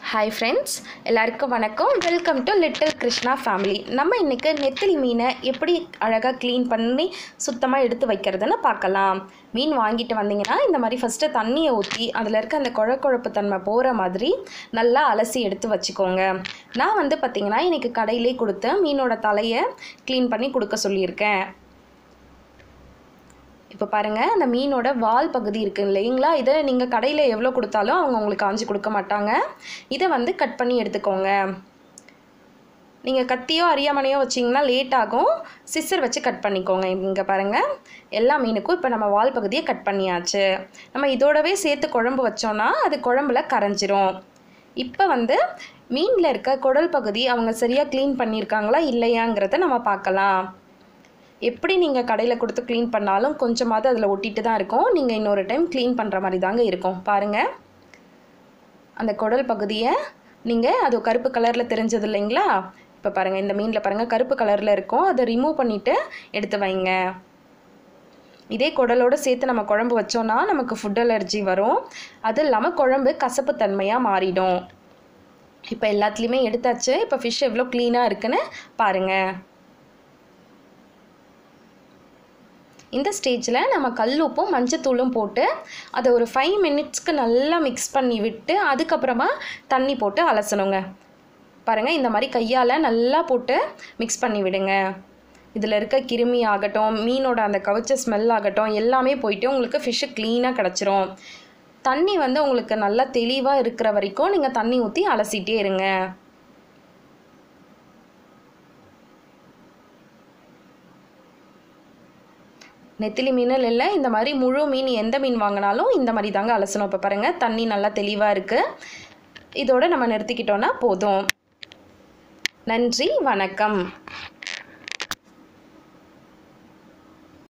hi friends எல்லாருக்கும் வணக்கம் welcome to little Krishna family நம்ம இன்றைக்கி நெத்திலி மீனை எப்படி அழகாக க்ளீன் பண்ணி சுத்தமாக எடுத்து வைக்கிறதுன்னு பார்க்கலாம் மீன் வாங்கிட்டு வந்தீங்கன்னா இந்த மாதிரி ஃபஸ்ட்டு தண்ணியை ஊற்றி அதில் இருக்க அந்த குழ குழப்பு தன்மை போகிற மாதிரி நல்லா அலசி எடுத்து வச்சுக்கோங்க நான் வந்து பார்த்திங்கன்னா இன்றைக்கி கடையிலே கொடுத்து மீனோட தலையை க்ளீன் பண்ணி கொடுக்க சொல்லியிருக்கேன் இப்போ பாருங்கள் அந்த மீனோட வால் பகுதி இருக்குது இல்லைங்களா இதை நீங்கள் கடையில் எவ்வளோ கொடுத்தாலும் அவங்க உங்களுக்கு காஞ்சி கொடுக்க மாட்டாங்க இதை வந்து கட் பண்ணி எடுத்துக்கோங்க நீங்கள் கத்தியோ அரியாமனையோ வச்சிங்கன்னா லேட் ஆகும் சிஸ்ஸர் வச்சு கட் பண்ணிக்கோங்க இங்கே பாருங்கள் எல்லா மீனுக்கும் இப்போ நம்ம வால் பகுதியை கட் பண்ணியாச்சு நம்ம இதோடவே சேர்த்து குழம்பு வச்சோன்னா அது குழம்புல கரைஞ்சிரும் இப்போ வந்து மீனில் இருக்க குடல் பகுதி அவங்க சரியாக க்ளீன் பண்ணியிருக்காங்களா இல்லையாங்கிறத நம்ம பார்க்கலாம் எப்படி நீங்கள் கடையில் கொடுத்து க்ளீன் பண்ணாலும் கொஞ்சமாவது அதில் ஒட்டிட்டு தான் இருக்கும் நீங்கள் இன்னொரு டைம் க்ளீன் பண்ணுற மாதிரி தாங்க இருக்கும் பாருங்கள் அந்த குடல் பகுதியை நீங்கள் அது கருப்பு கலரில் தெரிஞ்சது இல்லைங்களா இப்போ பாருங்கள் இந்த மீனில் பாருங்கள் கருப்பு கலரில் இருக்கும் அதை ரிமூவ் பண்ணிவிட்டு எடுத்து வைங்க இதே குடலோடு சேர்த்து நம்ம குழம்பு வச்சோன்னா நமக்கு ஃபுட் அலர்ஜி வரும் அது இல்லாமல் குழம்பு கசப்பு தன்மையாக மாறிடும் இப்போ எல்லாத்துலேயுமே எடுத்தாச்சு இப்போ ஃபிஷ் எவ்வளோ க்ளீனாக இருக்குன்னு பாருங்கள் இந்த ஸ்டேஜில் நம்ம கல் உப்பும் மஞ்சத்தூளும் போட்டு அதை ஒரு ஃபைவ் மினிட்ஸ்க்கு நல்லா மிக்ஸ் பண்ணி விட்டு அதுக்கப்புறமா தண்ணி போட்டு அலசணுங்க பாருங்கள் இந்த மாதிரி கையால் நல்லா போட்டு மிக்ஸ் பண்ணி விடுங்க இதில் இருக்க கிருமி ஆகட்டும் மீனோட அந்த கவிச்ச ஸ்மெல் ஆகட்டும் எல்லாமே போயிட்டு உங்களுக்கு ஃபிஷ்ஷு க்ளீனாக கிடச்சிரும் தண்ணி வந்து உங்களுக்கு நல்லா தெளிவாக இருக்கிற வரைக்கும் நீங்கள் தண்ணி ஊற்றி அலசிட்டே இருங்க நெத்திலி மீனில் இல்லை இந்த மாதிரி முழு மீன் எந்த மீன் வாங்கினாலும் இந்த மாதிரி தாங்க அலசணும் இப்போ பாருங்கள் தண்ணி நல்லா தெளிவாக இருக்குது இதோடு நம்ம நிறுத்திக்கிட்டோன்னா போதும் நன்றி வணக்கம்